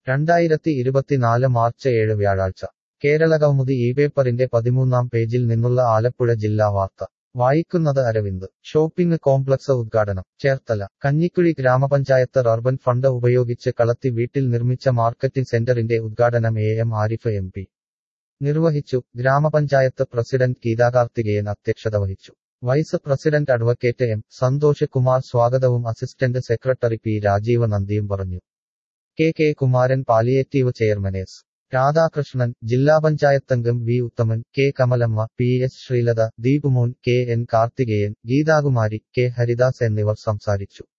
രണ്ടായിരത്തി ഇരുപത്തിനാല് മാർച്ച് ഏഴ് വ്യാഴാഴ്ച കേരളകൗമുദി ഈ പേപ്പറിന്റെ പതിമൂന്നാം പേജിൽ നിന്നുള്ള ആലപ്പുഴ ജില്ലാ വാർത്ത വായിക്കുന്നത് അരവിന്ദ് ഷോപ്പിംഗ് കോംപ്ലക്സ് ഉദ്ഘാടനം ചേർത്തല കഞ്ഞിക്കുഴി ഗ്രാമപഞ്ചായത്ത് അർബൻ ഫണ്ട് ഉപയോഗിച്ച് കളത്തി വീട്ടിൽ നിർമ്മിച്ച മാർക്കറ്റിംഗ് സെന്ററിന്റെ ഉദ്ഘാടനം A M Arif M P നിർവഹിച്ചു ഗ്രാമപഞ്ചായത്ത് പ്രസിഡന്റ് ഗീതാകാർത്തികേയൻ അധ്യക്ഷത വഹിച്ചു vice president advocate M Santhosh Kumar സ്വാഗതവും അസിസ്റ്റന്റ് സെക്രട്ടറി പി രാജീവ് നന്ദിയും പറഞ്ഞു K K Kumaran palliative chairman S Radhakrishnan ജില്ലാ പഞ്ചായത്തംഗം V Uthaman K Kamalamma P S Sreelatha Deepumon K N Karthikeyan Geethakumari K Haridas എന്നിവർ സംസാരിച്ചു